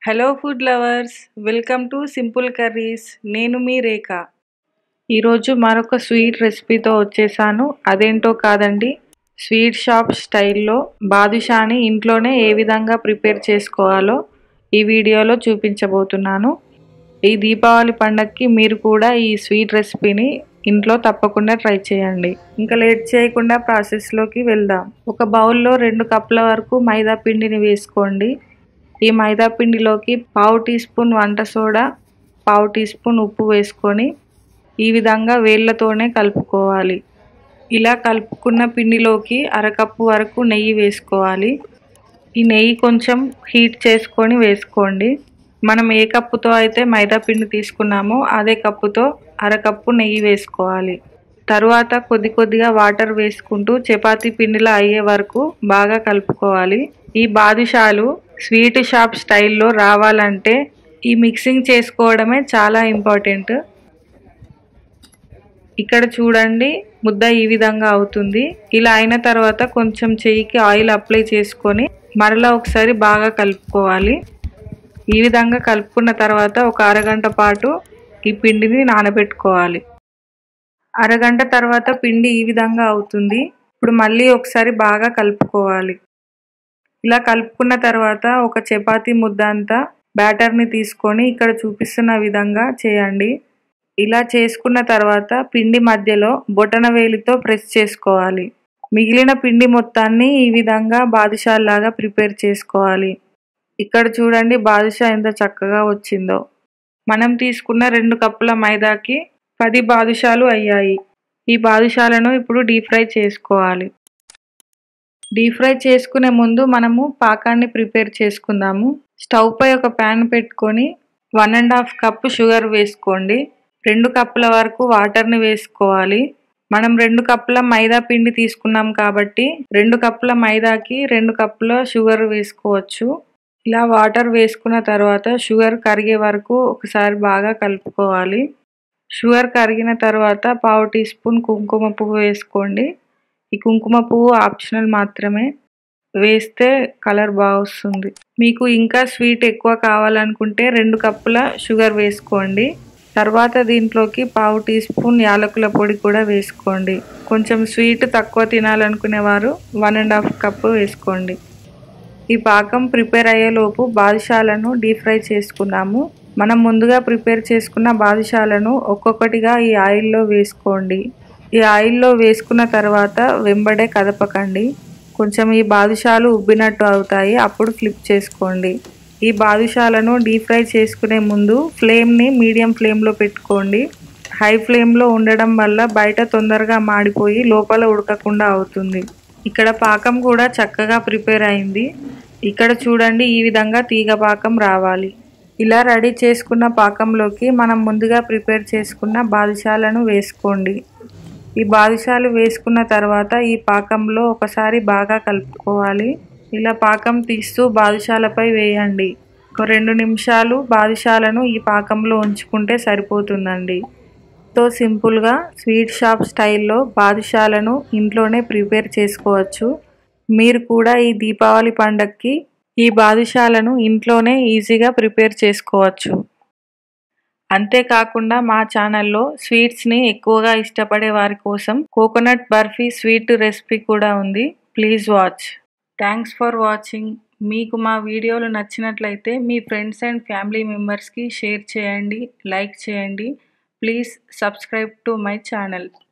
hello food lovers welcome to simple curries నేను మీ రేఖ ఈరోజు మరొక స్వీట్ రెసిపీతో వచ్చేసాను అదేంటో కాదండి స్వీట్ షాప్ స్టైల్లో బాదుషాని ఇంట్లోనే ఏ విధంగా ప్రిపేర్ చేసుకోవాలో ఈ వీడియోలో చూపించబోతున్నాను ఈ దీపావళి పండగకి మీరు కూడా ఈ స్వీట్ రెసిపీని ఇంట్లో తప్పకుండా ట్రై చేయండి ఇంకా లేట్ చేయకుండా ప్రాసెస్లోకి వెళ్దాం ఒక బౌల్లో రెండు కప్పుల వరకు మైదా పిండిని వేసుకోండి ఈ మైదా పిండిలోకి పావు టీ స్పూన్ వంట సోడా పావు టీ స్పూన్ ఉప్పు వేసుకొని ఈ విధంగా వేళ్ళతోనే కలుపుకోవాలి ఇలా కలుపుకున్న పిండిలోకి అరకప్పు వరకు నెయ్యి వేసుకోవాలి ఈ నెయ్యి కొంచెం హీట్ చేసుకొని వేసుకోండి మనం ఏ కప్పుతో అయితే మైదా పిండి తీసుకున్నామో అదే కప్పుతో అరకప్పు నెయ్యి వేసుకోవాలి తరువాత కొద్ది కొద్దిగా వాటర్ వేసుకుంటూ చపాతీ పిండిలా అయ్యే వరకు బాగా కలుపుకోవాలి ఈ బాదుషాలు స్వీట్ షాప్ స్టైల్లో రావాలంటే ఈ మిక్సింగ్ చేసుకోవడమే చాలా ఇంపార్టెంట్ ఇక్కడ చూడండి ముద్ద ఈ విధంగా అవుతుంది ఇలా అయిన తర్వాత కొంచెం చెయ్యికి ఆయిల్ అప్లై చేసుకొని మరలా ఒకసారి బాగా కలుపుకోవాలి ఈ విధంగా కలుపుకున్న తర్వాత ఒక అరగంట పాటు ఈ పిండిని నానబెట్టుకోవాలి అరగంట తర్వాత పిండి ఈ విధంగా అవుతుంది ఇప్పుడు మళ్ళీ ఒకసారి బాగా కలుపుకోవాలి ఇలా కలుపుకున్న తర్వాత ఒక చపాతీ ముద్ద అంతా బ్యాటర్ని తీసుకొని ఇక్కడ చూపిస్తున్న విధంగా చేయండి ఇలా చేసుకున్న తర్వాత పిండి మధ్యలో బొటన వేలితో ప్రెస్ చేసుకోవాలి మిగిలిన పిండి మొత్తాన్ని ఈ విధంగా బాదుషాల్లాగా ప్రిపేర్ చేసుకోవాలి ఇక్కడ చూడండి బాదుషా ఎంత చక్కగా వచ్చిందో మనం తీసుకున్న రెండు కప్పుల మైదాకి పది బాదుషాలు అయ్యాయి ఈ బాదుషాలను ఇప్పుడు డీప్ ఫ్రై చేసుకోవాలి డీప్ ఫ్రై చేసుకునే ముందు మనము పాకాన్ని ప్రిపేర్ చేసుకుందాము స్టవ్ పై ఒక ప్యాన్ పెట్టుకొని one and half cup sugar వేసుకోండి రెండు కప్పుల వరకు వాటర్ని వేసుకోవాలి మనం రెండు కప్పుల మైదా పిండి తీసుకున్నాం కాబట్టి రెండు కప్పుల మైదాకి రెండు కప్పుల షుగర్ వేసుకోవచ్చు ఇలా వాటర్ వేసుకున్న తర్వాత షుగర్ కరిగే వరకు ఒకసారి బాగా కలుపుకోవాలి షుగర్ కరిగిన తర్వాత పావు టీ స్పూన్ కుంకుమ పువ్వు వేసుకోండి ఈ కుంకుమ పువ్వు ఆప్షనల్ మాత్రమే వేస్తే కలర్ బాగా వస్తుంది మీకు ఇంకా స్వీట్ ఎక్కువ కావాలనుకుంటే రెండు కప్పుల షుగర్ వేసుకోండి తర్వాత దీంట్లోకి పావు టీ స్పూన్ యాలకుల పొడి కూడా వేసుకోండి కొంచెం స్వీట్ తక్కువ తినాలనుకునేవారు వన్ అండ్ హాఫ్ కప్పు వేసుకోండి ఈ పాకం ప్రిపేర్ అయ్యేలోపు బాదుషాలను డీప్ ఫ్రై చేసుకున్నాము మనం ముందుగా ప్రిపేర్ చేసుకున్న బాదుషాలను ఒక్కొక్కటిగా ఈ ఆయిల్లో వేసుకోండి ఈ ఆయిల్లో వేసుకున్న తర్వాత వెంబడే కదపకండి కొంచెం ఈ బాదుషాలు ఉబ్బినట్టు అవుతాయి అప్పుడు ఫ్లిప్ చేసుకోండి ఈ బాదుషాలను డీప్ ఫ్రై చేసుకునే ముందు ఫ్లేమ్ని మీడియం ఫ్లేమ్లో పెట్టుకోండి హై ఫ్లేమ్లో ఉండడం వల్ల బయట తొందరగా మాడిపోయి లోపల ఉడకకుండా అవుతుంది ఇక్కడ పాకం కూడా చక్కగా ప్రిపేర్ అయింది ఇక్కడ చూడండి ఈ విధంగా తీగ పాకం రావాలి ఇలా రెడీ చేసుకున్న పాకంలోకి మనం ముందుగా ప్రిపేర్ చేసుకున్న బాదుషాలను వేసుకోండి ఈ బాదుషాలు వేసుకున్న తర్వాత ఈ పాకంలో ఒకసారి బాగా కలుపుకోవాలి ఇలా పాకం తీస్తూ బాదుషాలపై వేయండి ఒక రెండు నిమిషాలు బాదుషాలను ఈ పాకంలో ఉంచుకుంటే సరిపోతుందండి తో సింపుల్గా స్వీట్ షాప్ స్టైల్లో బాదుషాలను ఇంట్లోనే ప్రిపేర్ చేసుకోవచ్చు మీరు కూడా ఈ దీపావళి పండగకి ఈ బాదుషాలను ఇంట్లోనే ఈజీగా ప్రిపేర్ చేసుకోవచ్చు అంతేకాకుండా మా ఛానల్లో స్వీట్స్ని ఎక్కువగా ఇష్టపడే వారి కోసం కోకోనట్ బర్ఫీ స్వీట్ రెసిపీ కూడా ఉంది please watch thanks for watching మీకు మా వీడియోలు నచ్చినట్లయితే మీ ఫ్రెండ్స్ అండ్ ఫ్యామిలీ మెంబర్స్కి షేర్ చేయండి లైక్ చేయండి please subscribe to my channel